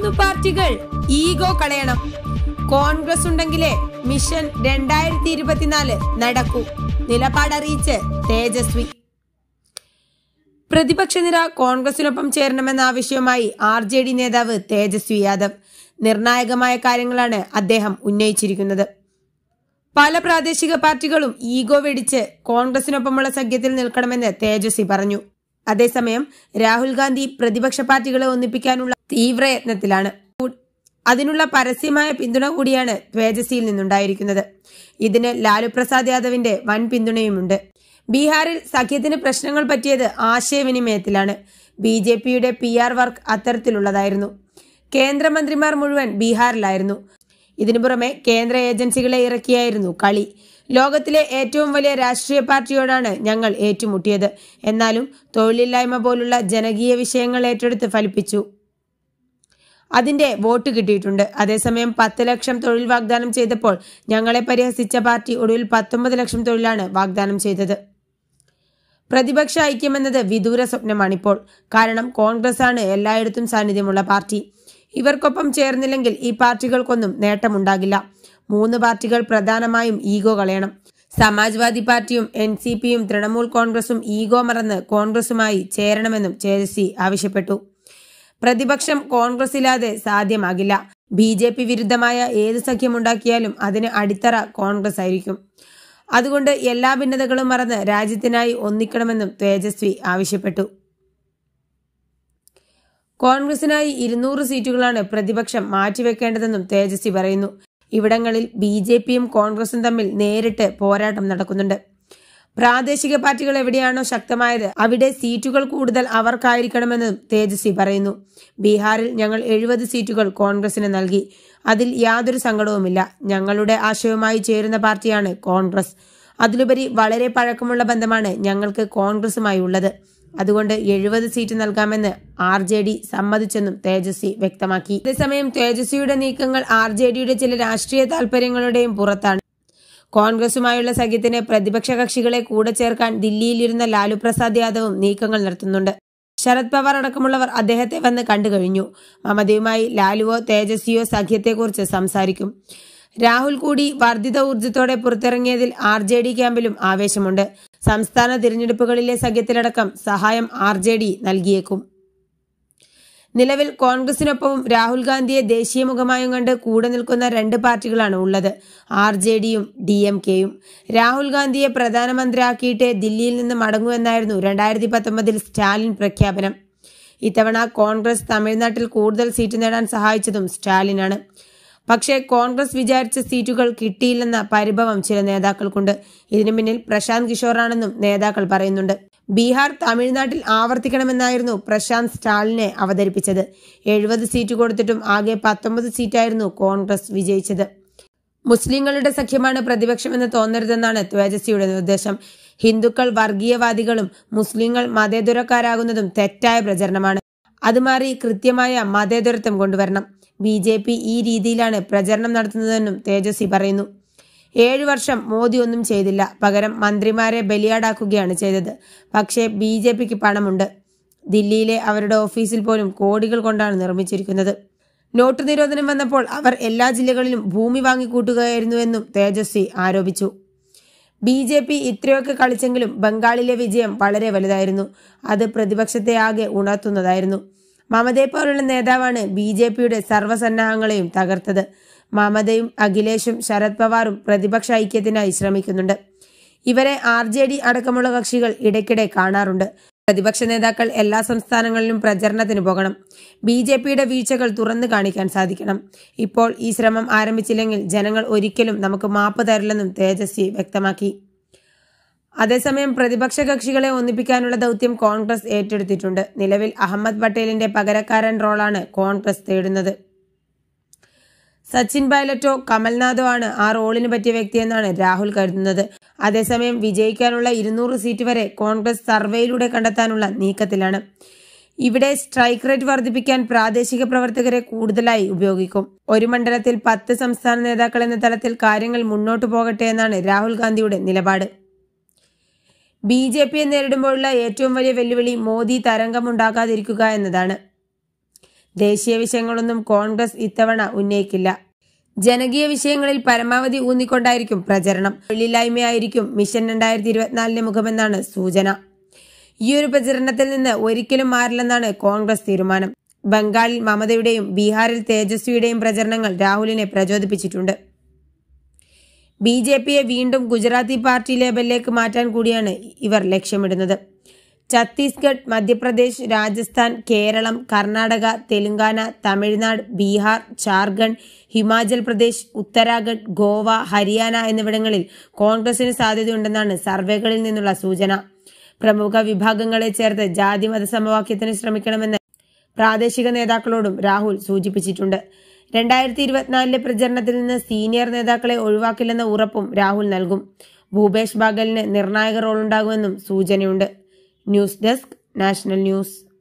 മൂന്ന് പാർട്ടികൾ ഈഗോ കളയണം കോൺഗ്രസ് ഉണ്ടെങ്കിലേ മിഷൻ രണ്ടായിരത്തി ഇരുപത്തിനാല് നടക്കൂ നിലപാടറിയിച്ച് തേജസ്വി പ്രതിപക്ഷ നിര കോൺഗ്രസിനൊപ്പം ചേരണമെന്ന ആവശ്യവുമായി ആർ ജെ ഡി നേതാവ് തേജസ്വി യാദവ് നിർണായകമായ കാര്യങ്ങളാണ് അദ്ദേഹം ഉന്നയിച്ചിരിക്കുന്നത് പല പ്രാദേശിക പാർട്ടികളും ഈഗോ വെടിച്ച് കോൺഗ്രസിനൊപ്പമുള്ള സഖ്യത്തിൽ നിൽക്കണമെന്ന് തേജസ്വി പറഞ്ഞു അതേസമയം രാഹുൽ ഗാന്ധി പ്രതിപക്ഷ പാർട്ടികളെ ഒന്നിപ്പിക്കാനുള്ള തീവ്രയത്നത്തിലാണ് അതിനുള്ള പരസ്യമായ പിന്തുണ കൂടിയാണ് തേജസ്വിയിൽ നിന്നുണ്ടായിരിക്കുന്നത് ഇതിന് ലാലു പ്രസാദ് യാദവിന്റെ വൻ പിന്തുണയുമുണ്ട് ബീഹാറിൽ സഖ്യത്തിന് പ്രശ്നങ്ങൾ പറ്റിയത് ആശയവിനിമയത്തിലാണ് ബി ജെ പിയുടെ പി ആർ വർക്ക് അത്തരത്തിലുള്ളതായിരുന്നു കേന്ദ്രമന്ത്രിമാർ മുഴുവൻ ബീഹാറിലായിരുന്നു ഇതിനു പുറമെ കേന്ദ്ര ഏജൻസികളെ ഇറക്കിയായിരുന്നു കളി ലോകത്തിലെ ഏറ്റവും വലിയ രാഷ്ട്രീയ പാർട്ടിയോടാണ് ഞങ്ങൾ ഏറ്റുമുട്ടിയത് എന്നാലും തൊഴിലില്ലായ്മ പോലുള്ള ജനകീയ വിഷയങ്ങൾ ഏറ്റെടുത്ത് ഫലിപ്പിച്ചു അതിന്റെ വോട്ട് കിട്ടിയിട്ടുണ്ട് അതേസമയം പത്ത് ലക്ഷം തൊഴിൽ വാഗ്ദാനം ചെയ്തപ്പോൾ ഞങ്ങളെ പരിഹസിച്ച പാർട്ടി ഒടുവിൽ പത്തൊമ്പത് ലക്ഷം തൊഴിലാണ് വാഗ്ദാനം ചെയ്തത് പ്രതിപക്ഷ ഐക്യമെന്നത് വിദൂര സ്വപ്നമാണിപ്പോൾ കാരണം കോൺഗ്രസ് ആണ് എല്ലായിടത്തും സാന്നിധ്യമുള്ള പാർട്ടി ഇവർക്കൊപ്പം ചേർന്നില്ലെങ്കിൽ ഈ പാർട്ടികൾക്കൊന്നും നേട്ടമുണ്ടാകില്ല മൂന്ന് പാർട്ടികൾ പ്രധാനമായും ഈഗോ കളയണം സമാജ്വാദി പാർട്ടിയും എൻ സി പിയും തൃണമൂൽ കോൺഗ്രസും ഈഗോ മറന്ന് കോൺഗ്രസുമായി ചേരണമെന്നും ചേരസി ആവശ്യപ്പെട്ടു പ്രതിപക്ഷം കോൺഗ്രസ് ഇല്ലാതെ സാധ്യമാകില്ല ബി ജെ പി വിരുദ്ധമായ ഏത് സഖ്യമുണ്ടാക്കിയാലും അതിന് അടിത്തറ കോൺഗ്രസ് ആയിരിക്കും അതുകൊണ്ട് എല്ലാ ഭിന്നതകളും മറന്ന് രാജ്യത്തിനായി ഒന്നിക്കണമെന്നും തേജസ്വി ആവശ്യപ്പെട്ടു കോൺഗ്രസിനായി ഇരുന്നൂറ് സീറ്റുകളാണ് പ്രതിപക്ഷം മാറ്റിവെക്കേണ്ടതെന്നും തേജസ്വി പറയുന്നു ഇവിടങ്ങളിൽ ബി ജെ പിയും കോൺഗ്രസും തമ്മിൽ നേരിട്ട് പോരാട്ടം നടക്കുന്നുണ്ട് പ്രാദേശിക പാർട്ടികൾ എവിടെയാണോ ശക്തമായത് അവിടെ സീറ്റുകൾ കൂടുതൽ അവർക്കായിരിക്കണമെന്നും തേജസ്വി പറയുന്നു ബീഹാറിൽ ഞങ്ങൾ എഴുപത് സീറ്റുകൾ കോൺഗ്രസിന് നൽകി അതിൽ യാതൊരു സങ്കടവുമില്ല ഞങ്ങളുടെ ആശയവുമായി ചേരുന്ന പാർട്ടിയാണ് കോൺഗ്രസ് അതിലുപരി വളരെ പഴക്കമുള്ള ബന്ധമാണ് ഞങ്ങൾക്ക് കോൺഗ്രസുമായി ഉള്ളത് അതുകൊണ്ട് എഴുപത് സീറ്റ് നൽകാമെന്ന് ആർ ജെ ഡി സമ്മതിച്ചെന്നും തേജസ്വി വ്യക്തമാക്കി അതേസമയം തേജസ്വിയുടെ നീക്കങ്ങൾ ആർ ജെ ഡിയുടെ ചില രാഷ്ട്രീയ താൽപര്യങ്ങളുടെയും പുറത്താണ് കോൺഗ്രസുമായുള്ള സഖ്യത്തിന് പ്രതിപക്ഷ കക്ഷികളെ കൂടെ ചേർക്കാൻ ദില്ലിയിലിരുന്ന ലാലു പ്രസാദ് യാദവും നീക്കങ്ങൾ നടത്തുന്നുണ്ട് ശരത് പവാർ അടക്കമുള്ളവർ അദ്ദേഹത്തെ വന്ന് കണ്ടു കഴിഞ്ഞു മമതയുമായി ലാലുവോ തേജസ്വിയോ സഖ്യത്തെക്കുറിച്ച് സംസാരിക്കും രാഹുൽ കൂടി വർദ്ധിത ഊർജത്തോടെ പുറത്തിറങ്ങിയതിൽ ആർ ജെ ഡി ക്യാമ്പിലും ആവേശമുണ്ട് സംസ്ഥാന തിരഞ്ഞെടുപ്പുകളിലെ സഖ്യത്തിലടക്കം സഹായം ആർ ജെ ഡി നൽകിയേക്കും നിലവിൽ കോൺഗ്രസിനൊപ്പവും രാഹുൽ ഗാന്ധിയെ ദേശീയ മുഖമായും കണ്ട് കൂടെ നിൽക്കുന്ന രണ്ട് പാർട്ടികളാണ് ഉള്ളത് ആർ ജെ ഡിയും ഡി എം കെയും രാഹുൽ ഗാന്ധിയെ പ്രധാനമന്ത്രിയാക്കിയിട്ട് ദില്ലിയിൽ നിന്ന് മടങ്ങുമെന്നായിരുന്നു രണ്ടായിരത്തി പത്തൊമ്പതിൽ സ്റ്റാലിൻ പ്രഖ്യാപനം ഇത്തവണ കോൺഗ്രസ് തമിഴ്നാട്ടിൽ കൂടുതൽ സീറ്റ് നേടാൻ സഹായിച്ചതും സ്റ്റാലിനാണ് പക്ഷേ കോൺഗ്രസ് വിചാരിച്ച സീറ്റുകൾ കിട്ടിയില്ലെന്ന പരിഭവം ചില നേതാക്കൾക്കുണ്ട് ഇതിനു പിന്നിൽ പ്രശാന്ത് കിഷോറാണെന്നും നേതാക്കൾ പറയുന്നുണ്ട് ബീഹാർ തമിഴ്നാട്ടിൽ ആവർത്തിക്കണമെന്നായിരുന്നു പ്രശാന്ത് സ്റ്റാലിനെ അവതരിപ്പിച്ചത് എഴുപത് സീറ്റ് കൊടുത്തിട്ടും ആകെ പത്തൊമ്പത് സീറ്റായിരുന്നു കോൺഗ്രസ് വിജയിച്ചത് മുസ്ലിങ്ങളുടെ സഖ്യമാണ് പ്രതിപക്ഷമെന്ന് തോന്നരുതെന്നാണ് തേജസ്വിയുടെ നിർദ്ദേശം ഹിന്ദുക്കൾ വർഗീയവാദികളും മുസ്ലിങ്ങൾ മതേതരക്കാരാകുന്നതും തെറ്റായ പ്രചരണമാണ് അത് മാറി കൃത്യമായ മതേതരത്വം കൊണ്ടുവരണം ബി ജെ പി ഈ രീതിയിലാണ് പ്രചരണം നടത്തുന്നതെന്നും തേജസ്വി പറയുന്നു ഏഴു വർഷം മോദി ഒന്നും ചെയ്തില്ല പകരം മന്ത്രിമാരെ ബലിയാടാക്കുകയാണ് ചെയ്തത് പക്ഷേ ബി ജെ പിക്ക് പണമുണ്ട് ദില്ലിയിലെ അവരുടെ ഓഫീസിൽ പോലും കോടികൾ കൊണ്ടാണ് നിർമ്മിച്ചിരിക്കുന്നത് നോട്ട് നിരോധനം വന്നപ്പോൾ അവർ എല്ലാ ജില്ലകളിലും ഭൂമി വാങ്ങിക്കൂട്ടുകയായിരുന്നുവെന്നും തേജസ്വി ആരോപിച്ചു ബി ജെ പി ഇത്രയൊക്കെ കളിച്ചെങ്കിലും ബംഗാളിലെ വിജയം വളരെ വലുതായിരുന്നു അത് പ്രതിപക്ഷത്തെ ആകെ ഉണർത്തുന്നതായിരുന്നു മമതയെ പോലുള്ള നേതാവാണ് ബി ജെ പിയുടെ സർവ്വസന്നാഹങ്ങളെയും തകർത്തത് മമതയും അഖിലേഷും ശരത് പവാറും പ്രതിപക്ഷ ഐക്യത്തിനായി ശ്രമിക്കുന്നുണ്ട് ഇവരെ ആർ ജെ ഡി അടക്കമുള്ള കക്ഷികൾ ഇടയ്ക്കിടെ കാണാറുണ്ട് പ്രതിപക്ഷ നേതാക്കൾ എല്ലാ സംസ്ഥാനങ്ങളിലും പ്രചരണത്തിന് പോകണം ബി ജെ പിയുടെ വീഴ്ചകൾ തുറന്നു കാണിക്കാൻ സാധിക്കണം ഇപ്പോൾ ഈ ശ്രമം ആരംഭിച്ചില്ലെങ്കിൽ ജനങ്ങൾ ഒരിക്കലും നമുക്ക് മാപ്പ് തരില്ലെന്നും തേജസ്വി വ്യക്തമാക്കി അതേസമയം പ്രതിപക്ഷ കക്ഷികളെ ഒന്നിപ്പിക്കാനുള്ള ദൗത്യം കോൺഗ്രസ് ഏറ്റെടുത്തിട്ടുണ്ട് നിലവിൽ അഹമ്മദ് പട്ടേലിന്റെ പകരക്കാരൻ റോളാണ് കോൺഗ്രസ് തേടുന്നത് സച്ചിൻ പൈലറ്റോ കമൽനാഥോ ആണ് ആ റോളിന് പറ്റിയ വ്യക്തിയെന്നാണ് രാഹുൽ കരുതുന്നത് അതേസമയം വിജയിക്കാനുള്ള ഇരുന്നൂറ് സീറ്റ് വരെ കോൺഗ്രസ് സർവേയിലൂടെ കണ്ടെത്താനുള്ള നീക്കത്തിലാണ് ഇവിടെ സ്ട്രൈക്ക് റേറ്റ് വർദ്ധിപ്പിക്കാൻ പ്രാദേശിക പ്രവർത്തകരെ കൂടുതലായി ഉപയോഗിക്കും ഒരു മണ്ഡലത്തിൽ പത്ത് സംസ്ഥാന നേതാക്കൾ എന്ന തലത്തിൽ കാര്യങ്ങൾ മുന്നോട്ടു പോകട്ടെ എന്നാണ് രാഹുൽ ഗാന്ധിയുടെ നിലപാട് ബി ജെ പിയെ നേരിടുമ്പോഴുള്ള ഏറ്റവും വലിയ വെല്ലുവിളി മോദി തരംഗമുണ്ടാക്കാതിരിക്കുക എന്നതാണ് ദേശീയ വിഷയങ്ങളൊന്നും കോൺഗ്രസ് ഇത്തവണ ഉന്നയിക്കില്ല ജനകീയ വിഷയങ്ങളിൽ പരമാവധി ഊന്നിക്കൊണ്ടായിരിക്കും പ്രചരണം തൊഴിലില്ലായ്മയായിരിക്കും മിഷൻ രണ്ടായിരത്തി ഇരുപത്തിനാലിന്റെ മുഖമെന്നാണ് സൂചന ഈ ഒരു പ്രചരണത്തിൽ നിന്ന് ഒരിക്കലും മാറില്ലെന്നാണ് കോൺഗ്രസ് തീരുമാനം ബംഗാളിൽ മമതയുടെയും ബീഹാറിൽ തേജസ്വിയുടെയും പ്രചരണങ്ങൾ രാഹുലിനെ പ്രചോദിപ്പിച്ചിട്ടുണ്ട് ബി ജെ പിയെ വീണ്ടും ഗുജറാത്തി പാർട്ടി ലേബലിലേക്ക് മാറ്റാൻ കൂടിയാണ് ഇവർ ലക്ഷ്യമിടുന്നത് ഛത്തീസ്ഗഡ് മധ്യപ്രദേശ് രാജസ്ഥാൻ കേരളം കർണാടക തെലങ്കാന തമിഴ്നാട് ബീഹാർ ജാർഖണ്ഡ് ഹിമാചൽ പ്രദേശ് ഉത്തരാഖണ്ഡ് ഗോവ ഹരിയാന എന്നിവിടങ്ങളിൽ കോൺഗ്രസിന് സാധ്യതയുണ്ടെന്നാണ് സർവേകളിൽ നിന്നുള്ള സൂചന പ്രമുഖ വിഭാഗങ്ങളെ ചേർത്ത് ജാതി മത സമവാക്യത്തിന് ശ്രമിക്കണമെന്ന് പ്രാദേശിക നേതാക്കളോടും രാഹുൽ സൂചിപ്പിച്ചിട്ടുണ്ട് രണ്ടായിരത്തി ഇരുപത്തിനാലിലെ പ്രചരണത്തിൽ നിന്ന് സീനിയർ നേതാക്കളെ ഒഴിവാക്കില്ലെന്ന ഉറപ്പും രാഹുൽ നൽകും ഭൂപേഷ് ബാഗലിന് നിർണായക റോളുണ്ടാകുമെന്നും സൂചനയുണ്ട് ന്യൂസ് ഡെസ്ക് നാഷണൽ ന്യൂസ്